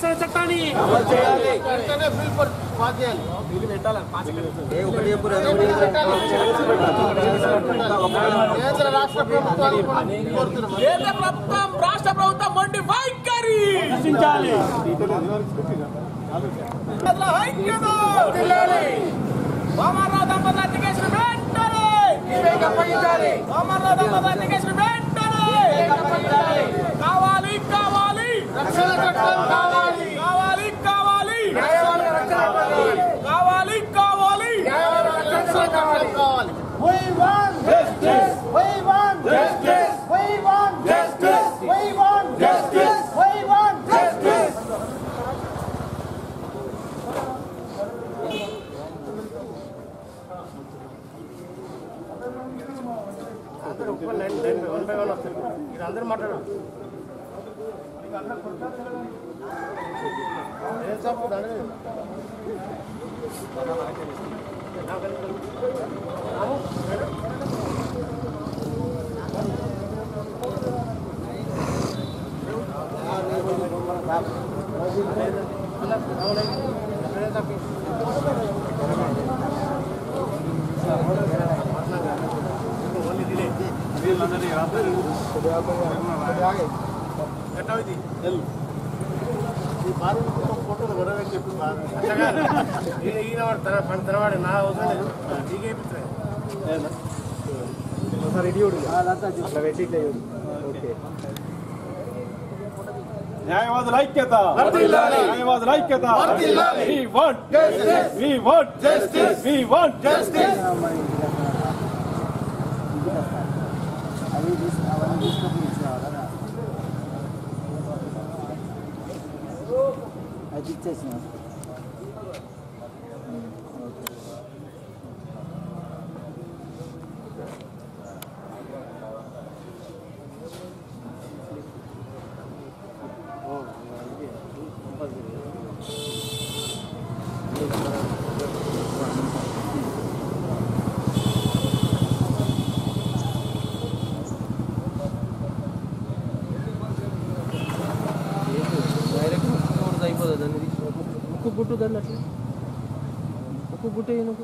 రక్షణ చట్టాన్ని కేంద్ర ప్రభుత్వం రాష్ట్ర ప్రభుత్వం మొండి వైఖరి రక్షించాలి ఐక్యత వామరావు దంపతుల అప్లికేషన్ వెంటనే వామరావు దంపతుల అప్లికేషన్ వెంటనే కావాలి కావాలి రక్షణ చట్టం కావాలి కావాలి కావాలి కావాలి కావాలి రక్షణ చట్టం కావాలి We want justice. We want justice. We want justice. We want justice. We want justice. న్యాయవాదుల ఐక్యత న్యాయవాదుల ఐక్యత We want We want We want అవి తీసు అవన్నీ తీసుకొని ఇచ్చేవాళ్ళ అది ఇచ్చేసిన ముక్కు గుట్టు దాన్ని అట్లా ముక్కు గుట్టు నువ్వు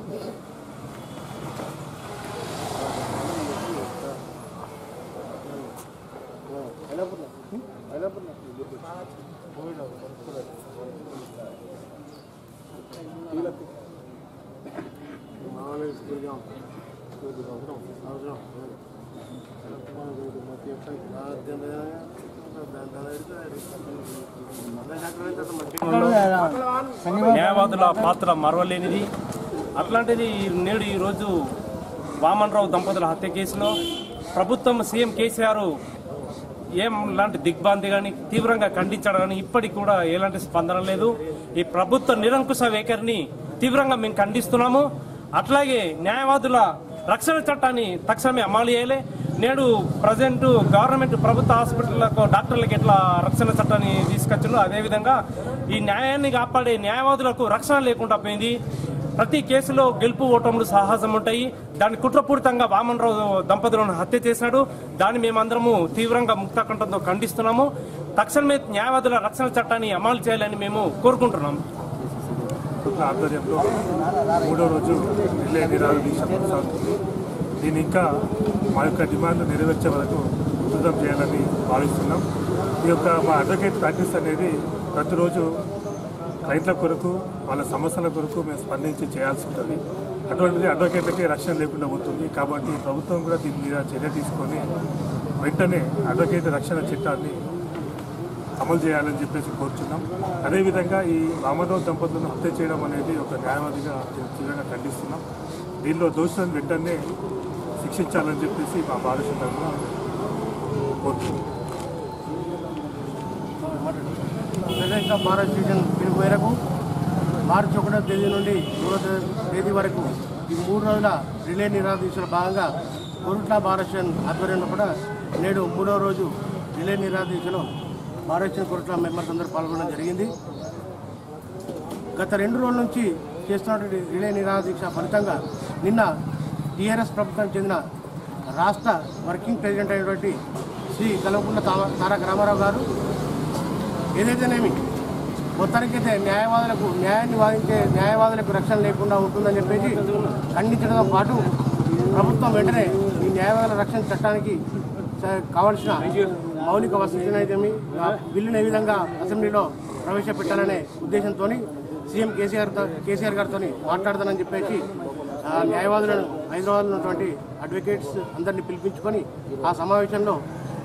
న్యాయవాదుల పాత్ర మరవలేనిది అట్లాంటిది నేడు ఈరోజు వామన్రావు దంపతుల హత్య కేసులో ప్రభుత్వం సీఎం కేసీఆర్ ఏం లాంటి దిగ్భ్రాంతి కానీ తీవ్రంగా ఖండించడం కానీ ఇప్పటికి కూడా ఎలాంటి స్పందన లేదు ఈ ప్రభుత్వ నిరంకుశ వైఖరిని తీవ్రంగా మేము ఖండిస్తున్నాము అట్లాగే న్యాయవాదుల రక్షణ చట్టాన్ని తక్షణమే అమలు చేయాలి నేడు ప్రజెంట్ గవర్నమెంట్ ప్రభుత్వ హాస్పిటళ్లకు డాక్టర్లకు ఎట్లా రక్షణ చట్టాన్ని తీసుకొచ్చిందో అదేవిధంగా ఈ న్యాయాన్ని కాపాడే న్యాయవాదులకు రక్షణ లేకుండా పోయింది ప్రతి కేసులో గెలుపు ఓటములు సాహసం ఉంటాయి దాన్ని కుట్రపూరితంగా వామన్రావు దంపతులను హత్య చేశాడు దాన్ని మేమందరము తీవ్రంగా ముక్తకంఠంతో ఖండిస్తున్నాము తక్షణమే న్యాయవాదుల రక్షణ చట్టాన్ని అమలు చేయాలని మేము కోరుకుంటున్నాము ప్రభుత్వ ఆధ్వర్యంలో మూడో రోజు రిలే నిరాహార దీక్ష కొనసాగుతుంది దీన్ని ఇంకా మా యొక్క డిమాండ్ నెరవేర్చే వరకు ఉధృతం చేయాలని భావిస్తున్నాం ఈ యొక్క మా అడ్వకేట్ ప్రాక్టీస్ అనేది ప్రతిరోజు రైతుల కొరకు వాళ్ళ సమస్యల కొరకు మేము స్పందించి చేయాల్సి ఉంటుంది అటువంటిది అడ్వకేట్లకి రక్షణ లేకుండా పోతుంది కాబట్టి ప్రభుత్వం కూడా దీని మీద చర్య తీసుకొని వెంటనే అడ్వకేట్ రక్షణ చట్టాన్ని అమలు చేయాలని చెప్పేసి కోరుచున్నాం అదేవిధంగా ఈ రామారావు దంపతులను హత్య చేయడం అనేది ఒక న్యాయవాదిగా దీన్ని తీవ్రంగా ఖండిస్తున్నాం దీనిలో దోషులను వెంటనే శిక్షించాలని చెప్పేసి మా భారతంగా కోరుతున్నాం తెలంగాణ భారత్ డివిజన్ పిలుపు మేరకు మార్చి ఒకటో తేదీ నుండి మూడో తేదీ వరకు ఈ మూడు రోజుల రిలే నిరాదీక్షల భాగంగా కొరుట్ల భారతన్ ఆధ్వర్యంలో కూడా నేడు మూడో రోజు రిలే నిరాదీక్షలో భారతన్ కొరుట్ల మెంబర్స్ అందరూ పాల్గొనడం జరిగింది గత రెండు రోజుల నుంచి చేస్తున్నటువంటి రిలే నిరాదీక్ష ఫలితంగా నిన్న టీఆర్ఎస్ ప్రభుత్వానికి చెందిన రాష్ట్ర వర్కింగ్ ప్రెసిడెంట్ అయినటువంటి శ్రీ కల్వకుంట్ల తార తారక రామారావు గారు ఏదైతేనేమి మొత్తానికైతే న్యాయవాదులకు న్యాయాన్ని వాదించే న్యాయవాదులకు రక్షణ లేకుండా ఉంటుందని చెప్పేసి ఖండించడంతో పాటు ప్రభుత్వం వెంటనే ఈ న్యాయవాదుల రక్షణ చట్టానికి స- కావాల్సిన మౌలిక వసతులను అయితే ఆ బిల్లును ఏ విధంగా అసెంబ్లీలో ప్రవేశపెట్టాలనే ఉద్దేశంతో సీఎం కేసీఆర్ కేసీఆర్ గారితో మాట్లాడతానని చెప్పేసి ఆ న్యాయవాదులను హైదరాబాద్లో ఉన్నటువంటి అడ్వకేట్స్ అందరినీ పిలిపించుకొని ఆ సమావేశంలో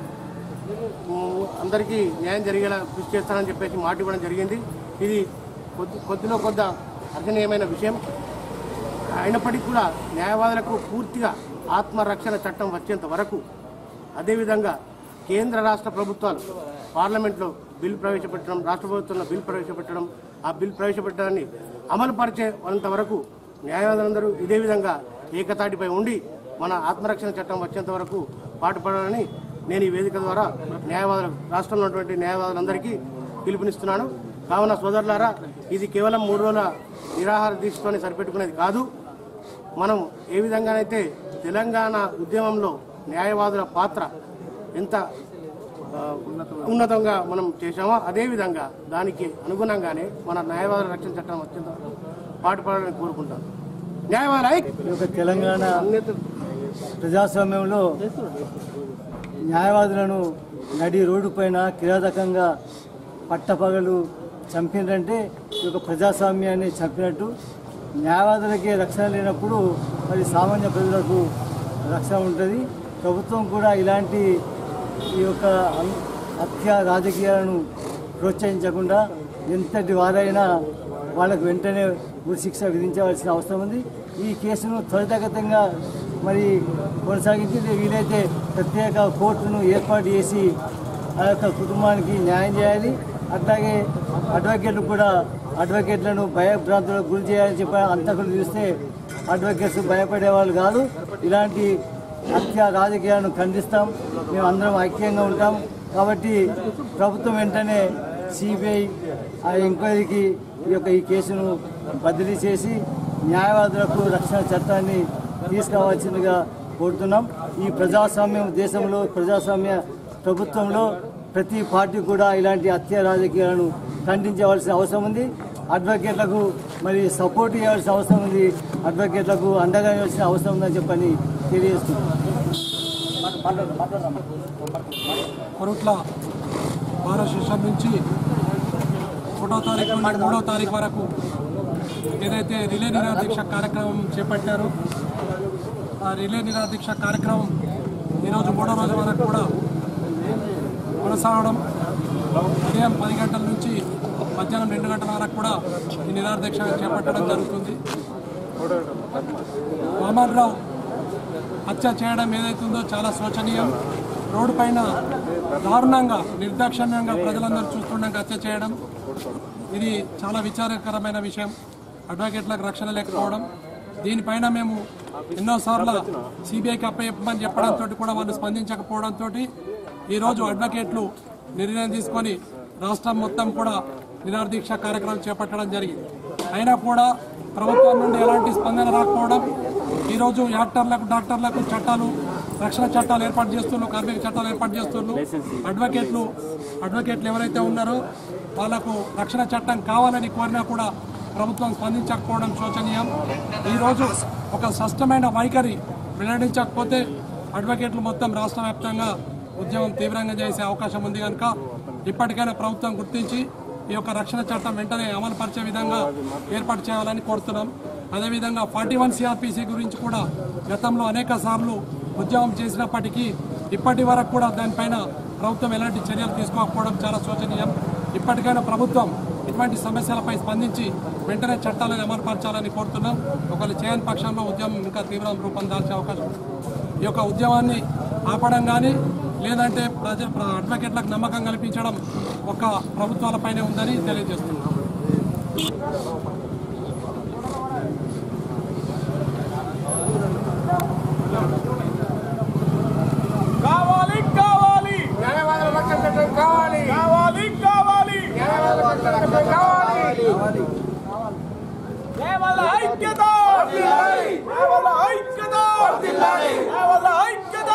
ఉమ్, అందరికీ న్యాయం జరిగేలా కృషి చేస్తానని చెప్పేసి మాట ఇవ్వడం జరిగింది ఇది కొద్ది కొద్దిలో కొద్ద అర్హనీయమైన విషయం అయినప్పటికీ కూడా న్యాయవాదులకు పూర్తిగా ఆత్మరక్షణ చట్టం వచ్చేంత వరకు అదేవిధంగా కేంద్ర రాష్ట్ర ప్రభుత్వాలు పార్లమెంట్లో బిల్ ప్రవేశపెట్టడం రాష్ట్ర ప్రభుత్వంలో బిల్ ప్రవేశపెట్టడం ఆ బిల్ ప్రవేశపెట్టడాన్ని అమలు పరిచేంత వరకు న్యాయవాదులందరూ ఇదే విధంగా ఏకతాటిపై ఉండి మన ఆత్మరక్షణ చట్టం వచ్చేంత వరకు పాటుపడాలని నేను ఈ వేదిక ద్వారా న్యాయవాదులు రాష్ట్రంలో ఉన్నటువంటి న్యాయవాదులందరికీ పిలుపునిస్తున్నాను కావున సోదరులారా ఇది కేవలం మూడు రోజుల నిరాహార దీక్షతోనే సరిపెట్టుకునేది కాదు మనం ఏ విధంగానైతే తెలంగాణ ఉద్యమంలో న్యాయవాదుల పాత్ర ఎంత ఆ, ఉన్నతంగా మనం చేశామో అదేవిధంగా దానికి అనుగుణంగానే మన న్యాయవాదుల రక్షణ చట్టం వచ్చేంత వరకు పాటుపడాలని కోరుకుంటాం న్యాయవాదుల ఐక్య- ఈ యొక్క తెలంగాణ ప్రజాస్వామ్యంలో న్యాయవాదులను నడి రోడ్డు పైన కిరాతకంగా పట్టపగలు చంపినంటే ఈ యొక్క ప్రజాస్వామ్యాన్ని చంపినట్టు న్యాయవాదులకే రక్షణ లేనప్పుడు మరి సామాన్య ప్రజలకు రక్షణ ఉంటుంది ప్రభుత్వం కూడా ఇలాంటి ఈ యొక్క అన్- హత్య రాజకీయాలను ప్రోత్సహించకుండా ఎంతటి వారైనా వాళ్ళకు వెంటనే ఉరి శిక్ష విధించవలసిన అవసరం ఉంది ఈ కేసును త్వరితగతంగా మరి కొనసాగించి వీలైతే ప్రత్యేక కోర్టును ఏర్పాటు చేసి ఆ యొక్క కుటుంబానికి న్యాయం చేయాలి అట్లాగే అడ్వకేట్లు కూడా అడ్వకేట్లను భయభ్రాంతులకు గురి చేయాలని చెప్పి అంతకులు చూస్తే అడ్వకేట్స్ భయపడే వాళ్ళు కాదు ఇలాంటి హత్య రాజకీయాలను ఖండిస్తాం మేము అందరం ఐక్యంగా ఉంటాం కాబట్టి ప్రభుత్వం వెంటనే సిబిఐ ఆ ఎంక్వైరీకి ఈ యొక్క ఈ కేసును బదిలీ చేసి న్యాయవాదులకు రక్షణ చట్టాన్ని తీసుకురావాల్సిందిగా కోరుతున్నాం ఈ ప్రజాస్వామ్యం దేశంలో ప్రజాస్వామ్య ప్రభుత్వంలో ప్రతి పార్టీ కూడా ఇలాంటి హత్య రాజకీయాలను ఖండించవలసిన అవసరం ఉంది అడ్వకేట్లకు మరి సపోర్ట్ ఇవ్వాల్సిన అవసరం ఉంది అడ్వకేట్లకు అండగా ఇవ్వాల్సిన అవసరం ఉందని చెప్పని తెలియజేస్తున్నాం కొరుట్ల భారత శిక్షణ నుంచి ఒకటో తారీఖు నుండి మూడో తారీఖు వరకు ఏదైతే రిలే నిరాదీక్ష కార్యక్రమం చేపట్టారో ఆ రిలే నిరాదీక్ష కార్యక్రమం ఈరోజు మూడో రోజు వరకు కూడా కొనసాగడం ఉదయం పది గంటల నుంచి మధ్యాహ్నం రెండు గంటల వరకు కూడా ఈ నిరాదీక్ష చేపట్టడం జరుగుతుంది వామన్ రావు హత్య చేయడం ఏదైతుందో చాలా శోచనీయం రోడ్డు పైన దారుణంగా నిర్దాక్షిణ్యంగా ప్రజలందరూ చూస్తుండగా హత్య చేయడం ఇది చాలా విచారకరమైన విషయం అడ్వకేట్లకు రక్షణ లేకపోవడం దీనిపైన మేము ఎన్నోసార్లు సిబిఐకి అప్పచెప్పమని చెప్పడంతో కూడా వాళ్ళు స్పందించకపోవడంతో ఈరోజు అడ్వకేట్లు నిర్ణయం తీసుకొని రాష్ట్రం మొత్తం కూడా నిరాదీక్ష కార్యక్రమం చేపట్టడం జరిగింది అయినా కూడా ప్రభుత్వం నుండి ఎలాంటి స్పందన రాకపోవడం ఈరోజు యాక్టర్లకు డాక్టర్లకు చట్టాలు రక్షణ చట్టాలు ఏర్పాటు చేస్తున్నారు కార్మిక చట్టాలు ఏర్పాటు చేస్తున్నారు అడ్వకేట్లు అడ్వకేట్లు ఎవరైతే ఉన్నారో వాళ్లకు రక్షణ చట్టం కావాలని కోరినా కూడా ప్రభుత్వం స్పందించకపోవడం శోచనీయం ఈరోజు ఒక స్పష్టమైన వైఖరి వెల్లడించకపోతే అడ్వకేట్లు మొత్తం రాష్ట్ర వ్యాప్తంగా ఉద్యమం తీవ్రంగా చేసే అవకాశం ఉంది కనుక ఇప్పటికైనా ప్రభుత్వం గుర్తించి ఈ యొక్క రక్షణ చట్టం వెంటనే అమలు పరిచే విధంగా ఏర్పాటు చేయాలని కోరుతున్నాం అదేవిధంగా ఫార్టీ వన్ సిఆర్పిసి గురించి కూడా గతంలో అనేక సార్లు ఉద్యమం చేసినప్పటికీ ఇప్పటి వరకు కూడా దానిపైన ప్రభుత్వం ఎలాంటి చర్యలు తీసుకోకపోవడం చాలా శోచనీయం ఇప్పటికైనా ప్రభుత్వం ఇటువంటి సమస్యలపై స్పందించి వెంటనే చట్టాలను అమలుపరచాలని కోరుతున్నాం ఒకవేళ చేయని పక్షంలో ఉద్యమం ఇంకా తీవ్ర రూపం దాల్చే అవకాశం ఉంది. ఈ యొక్క ఉద్యమాన్ని ఆపడం కానీ లేదంటే ప్రజ ప్ర- అడ్వకేట్లకు నమ్మకం కల్పించడం ఒక ప్రభుత్వాలపైనే ఉందని తెలియజేస్తున్నాం కావాలి కావాలి న్యాయవాదుల రక్షణ చట్టం కావాలి కావాలి కావాలి న్యాయవాదుల రక్షణ చట్టం కావాలి కేవల ఐక్యత కేవల ఐక్యత కేవల ఐక్యత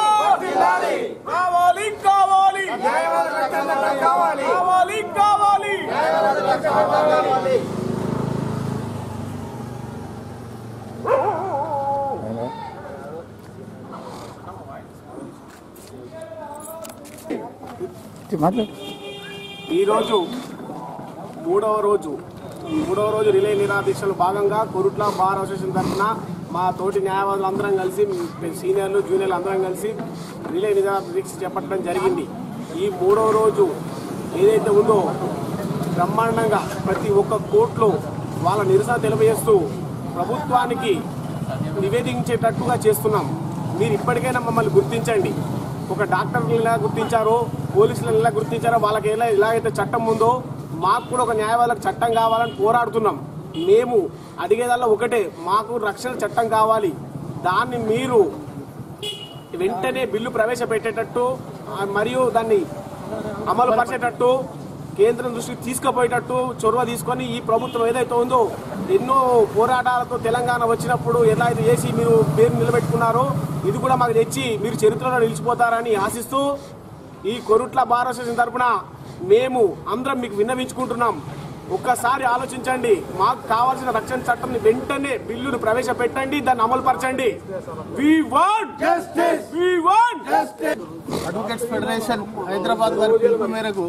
కావాలి కావాలి న్యాయవాదుల రక్షణ చట్టం కావాలి కావాలి కావాలి ఈరోజు మూడవ రోజు మూడవ రోజు రిలే నిరాదీక్షలు భాగంగా కొరుట్ల బార్ అసోసియేషన్ తరఫున మా తోటి న్యాయవాదులు అందరం కలిసి సీనియర్లు జూనియర్లు అందరం కలిసి రిలే నిరాదీక్ష చేపట్టడం జరిగింది ఈ మూడవ రోజు ఏదైతే ఉందో బ్రహ్మాండంగా ప్రతి ఒక్క కోర్టులో వాళ్ళ నిరసన తెలియజేస్తూ ప్రభుత్వానికి నివేదించేటట్టుగా చేస్తున్నాం మీరు ఇప్పటికైనా మమ్మల్ని గుర్తించండి ఒక డాక్టర్లు ఎలా గుర్తించారో పోలీసులను ఎలా గుర్తించారో వాళ్ళకి ఎలా ఎలాగైతే చట్టం ఉందో మాకు కూడా ఒక న్యాయవాదులకు చట్టం కావాలని పోరాడుతున్నాం మేము అడిగేదల్లా ఒకటే మాకు రక్షణ చట్టం కావాలి దాన్ని మీరు వెంటనే బిల్లు ప్రవేశపెట్టేటట్టు ఆ, మరియు దాన్ని అమలు పరిచేటట్టు కేంద్రం దృష్టికి తీసుకుపోయేటట్టు చొరవ తీసుకొని ఈ ప్రభుత్వం ఏదైతే ఉందో ఎన్నో పోరాటాలతో తెలంగాణ వచ్చినప్పుడు ఎలా అయితే చేసి మీరు పేరు నిలబెట్టుకున్నారో ఇది కూడా మాకు తెచ్చి మీరు చరిత్రలో నిలిచిపోతారని ఆశిస్తూ ఈ కొరుట్ల బార్ అసోసియేషన్ తరపున మేము అందరం మీకు విన్నవించుకుంటున్నాం ఒక్కసారి ఆలోచించండి మాకు కావాల్సిన రక్షణ చట్టం వెంటనే బిల్లును ప్రవేశపెట్టండి దాన్ని అమలు పరచండి we want justice we want advocates federation Hyderabad వారి పిలుపు మేరకు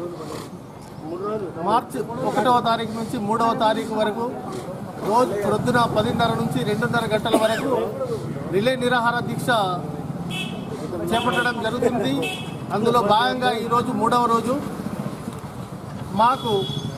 మార్చి ఒకటవ తారీఖు నుంచి మూడవ తారీఖు వరకు రోజు ప్రొద్దున పదిన్నర నుంచి రెండున్నర గంటల వరకు రిలే నిరాహార దీక్ష చేపట్టడం జరుగుతుంది అందులో భాగంగా ఈరోజు మూడవ రోజు మాకు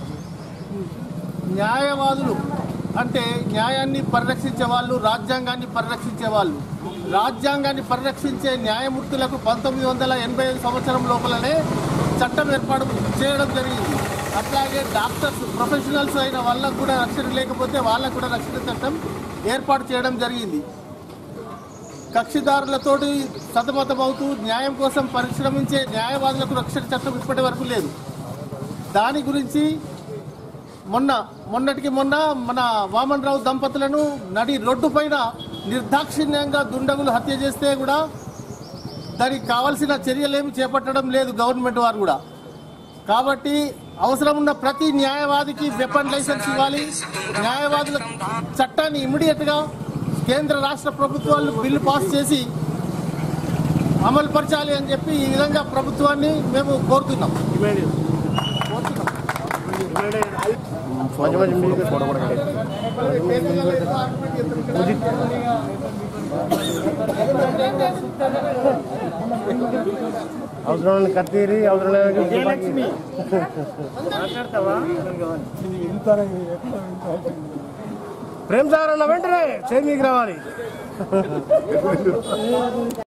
న్యాయవాదులు అంటే న్యాయాన్ని పరిరక్షించే వాళ్ళు రాజ్యాంగాన్ని పరిరక్షించే వాళ్ళు రాజ్యాంగాన్ని పరిరక్షించే న్యాయమూర్తులకు పంతొమ్మిది వందల ఎనభై ఐదు సంవత్సరం లోపలనే చట్టం ఏర్పాటు చేయడం జరిగింది అట్లాగే డాక్టర్స్ ప్రొఫెషనల్స్ అయిన వాళ్ళకు కూడా రక్షణ లేకపోతే వాళ్ళకు కూడా రక్షణ చట్టం ఏర్పాటు చేయడం జరిగింది కక్షిదారులతోటి సతమతమవుతూ న్యాయం కోసం పరిశ్రమించే న్యాయవాదులకు రక్షణ చట్టం ఇప్పటి వరకు లేదు దాని గురించి మొన్న మొన్నటికి మొన్న మన వామన్ రావు దంపతులను నడి రోడ్డు పైన నిర్దాక్షిణ్యంగా దుండగులు హత్య చేస్తే కూడా దానికి కావాల్సిన చర్యలేమి చేపట్టడం లేదు గవర్నమెంట్ వారు కూడా కాబట్టి అవసరం ఉన్న ప్రతి న్యాయవాదికి వెపన్ లైసెన్స్ ఇవ్వాలి న్యాయవాదుల చట్టాన్ని ఇమ్మీడియట్ గా కేంద్ర రాష్ట్ర ప్రభుత్వాలు బిల్లు పాస్ చేసి అమలు పరచాలి అని చెప్పి ఈ విధంగా ప్రభుత్వాన్ని మేము కోరుతున్నాం కోరుతున్నాం అవసరం కత్తిరి అవసరం ప్రేమ్ సార్ అన్న వెంటనే చేతికి రావాలి